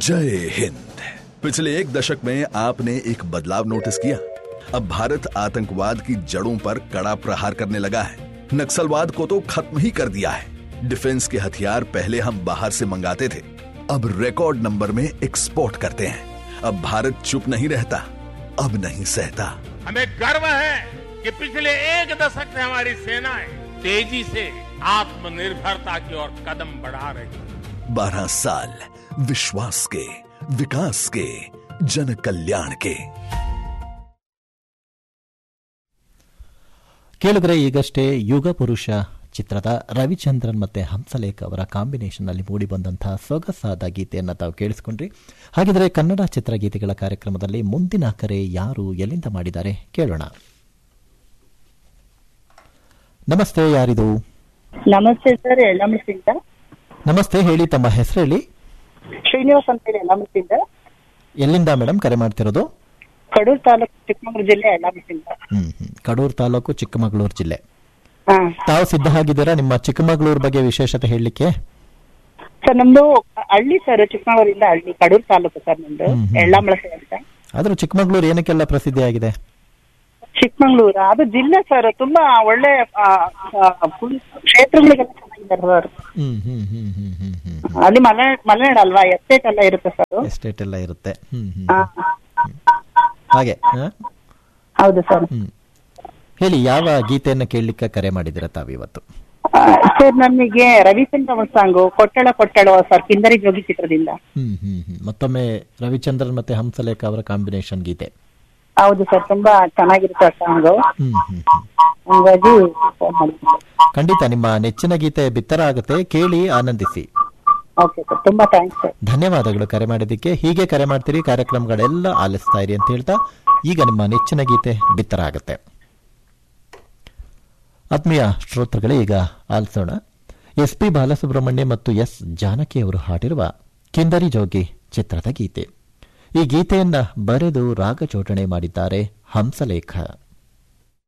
जय हिंद पिछले एक दशक में आपने एक बदलाव नोटिस किया अब भारत आतंकवाद की जड़ों पर कड़ा प्रहार करने लगा है नक्सलवाद को तो खत्म ही कर दिया है डिफेंस के हथियार पहले हम बाहर से मंगाते थे अब रिकॉर्ड नंबर में एक्सपोर्ट करते हैं अब भारत चुप नहीं रहता अब नहीं सहता हमें गर्व है कि पिछले एक दशक से हमारी सेनाएं तेजी से आत्मनिर्भरता की ओर कदम बढ़ा रही है बारह साल विश्वास के विकास के जन कल्याण के ಕೇಳಿದ್ರೆ ಈಗಷ್ಟೇ ಯುಗ ಪುರುಷ ಚಿತ್ರದ ರವಿಚಂದ್ರನ್ ಮತ್ತೆ ಹಂಸಲೇಖ ಅವರ ಕಾಂಬಿನೇಷನ್ನಲ್ಲಿ ಮೂಡಿಬಂದಂತಹ ಸೊಗಸಾದ ಗೀತೆಯನ್ನು ತಾವು ಕೇಳಿಸಿಕೊಂಡ್ರಿ ಹಾಗಿದ್ರೆ ಕನ್ನಡ ಚಿತ್ರಗೀತೆಗಳ ಕಾರ್ಯಕ್ರಮದಲ್ಲಿ ಮುಂದಿನ ಕರೆ ಯಾರು ಎಲ್ಲಿಂದ ಮಾಡಿದ್ದಾರೆ ಕೇಳೋಣ ನಮಸ್ತೆ ಯಾರಿದು ನಮಸ್ತೆ ಸರ್ ಯಳ್ಳಮೃತಿಯಿಂದ ನಮಸ್ತೆ ಹೇಳಿ ತಮ್ಮ ಹೆಸರು ಹೇಳಿ ಶ್ರೀನಿವಾಸ್ ಅಂತ ಹೇಳಿ ಯಳ್ಳಮೃತಿಯಿಂದ ಎಲ್ಲಿಂದ ಮೇಡಮ್ ಕರೆ ಮಾಡ್ತಿರೋದು ಕಡೂರು ತಾಲೂಕು ಚಿಕ್ಕಮಗಳೂರು ಜಿಲ್ಲೆ ಯಳ್ಳಮೃತಿಯಿಂದ ಹ್ಮ್ ಹ್ಮ್. ಕಡೂರು ತಾಲೂಕು ಚಿಕ್ಕಮಗಳೂರು ಜಿಲ್ಲೆ ಹಾ ತಾವು ಸಿದ್ಧ ಆಗಿದ್ದೀರಾ ನಿಮ್ಮ ಚಿಕ್ಕಮಗಳೂರು ಬಗ್ಗೆ ವಿಶೇಷತೆ ಹೇಳಲಿಕ್ಕೆ ಸರ್ ನಮ್ದು ಹಳ್ಳಿ ಸರ್ ಚಿಕ್ಕಮಗಳೂರಿಂದ ಹಳ್ಳಿ ಕಡೂರು ತಾಲೂಕು ಸರ್ ನಮ್ದು ಹ್ಮ್, ಹ್ಮ್. ಎಳ್ಳಂಬಳಸೆ ಅಂತ ಆದ್ರೂ ಚಿಕ್ಕಮಗಳೂರು ಏನಕ್ಕೆಲ್ಲ ಪ್ರಸಿದ್ಧಿಯಾಗಿದೆ ಚಿಕ್ಕಮಗಳೂರು ಅದು ಜಿಲ್ಲೆ ಸರ್ ತುಂಬಾ ಒಳ್ಳೆ ಆ, ಆ, full ಕ್ಷೇತ್ರಗಳಿಗೆಲ್ಲ ಚೆನ್ನಾಗಿದ್ದಾರೆ ಸರ್ ಹ್ಮ್ ಹ್ಮ್ ಹ್ಮ್ ಹ್ಮ್ ಹ್ಮ್ ಹ್ಮ್ ಅಲ್ಲಿ ಮಲೆ ಮಲೆನಾಡು ಅಲ್ವಾ ಎಸ್ಟೇಟ್ ಎಲ್ಲ ಇರುತ್ತೆ ಸರ್ ಎಸ್ಟೇಟ್ ಎಲ್ಲ ಇರುತ್ತೆ ಹ್ಮ್ ಹ್ಮ್ ಹಾ ಹಾಗೆ ಹ? ಹೌದು ಸರ್ ಹ್ಮ್ ಹೇಳಿ ಯಾವ ಗೀತೆಯನ್ನ ಕೇಳಲಿಕ್ಕೆ ಕರೆ ಮಾಡಿದಿರ ತಾವಿವತ್ತು ಆ, ಸರ್ ನಮಗೆ ರವಿಚಂದ್ರ ಅವ್ರ ಸಾಂಗು ಕೊಟ್ಟಳ ಕೊಟ್ಟಳ ಸರ್ ಕಿಂದರಿ ಜೋಗಿ ಚಿತ್ರದಿಂದ ಹ್ಮ್ ಹ್ಮ್ ಹ್ಮ್ ಮತ್ತೊಮ್ಮೆ ರವಿಚಂದ್ರನ್ ಮತ್ತೆ ಹಂಸಲೇಖ ಅವರ ಕಾಂಬಿನೇಷನ್ ಗೀತೆ ಹೌದು ಸರ್ ತುಂಬಾ ಚೆನ್ನಾಗಿರುತ್ತೆ ಆ ಸಾಂಗು ಹ್ಮ್ ಹ್ಮ್ ಹ್ಮ್ ಹಂಗಾಗಿ ಫೋನ್ ಮಾಡಿದ್ದೀನಿ ಖಂಡಿತ ನಿಮ್ಮ ನೆಚ್ಚಿನ ಗೀತೆ ಬಿತ್ತರ ಆಗುತ್ತೆ ಕೇಳಿ ಆನಂದಿಸಿ ಓಕೆ ಸರ್ ತುಂಬಾ ಥ್ಯಾಂಕ್ಸ್ ಸರ್ ಧನ್ಯವಾದಗಳು ಕರೆ ಮಾಡಿದ್ದಕ್ಕೆ ಹೀಗೆ ಕರೆ ಮಾಡ್ತೀರಿ ಕಾರ್ಯಕ್ರಮಗಳೆಲ್ಲ ಆಲಿಸ್ತಾ ಇರಿ ಅಂತ ಹೇಳ್ತಾ ಈಗ ನಿಮ್ಮ ನೆಚ್ಚಿನ ಗೀತೆ ಬಿತ್ತರ ಆಗುತ್ತೆ ಆತ್ಮೀಯ ಶ್ರೋತೃಗಳೇ ಈಗ ಆಲಿಸೋಣ ಎಸ್ ಪಿ ಬಾಲಸುಬ್ರಹ್ಮಣ್ಯ ಮತ್ತು ಎಸ್ ಜಾನಕಿ ಅವರು ಹಾಡಿರುವ ಕಿಂದರಿ ಜೋಗಿ ಚಿತ್ರದ ಗೀತೆ ಈ ಗೀತೆಯನ್ನ ಬರೆದು ರಾಗ ಜೋಡಣೆ ಮಾಡಿದ್ದಾರೆ ಹಂಸಲೇಖ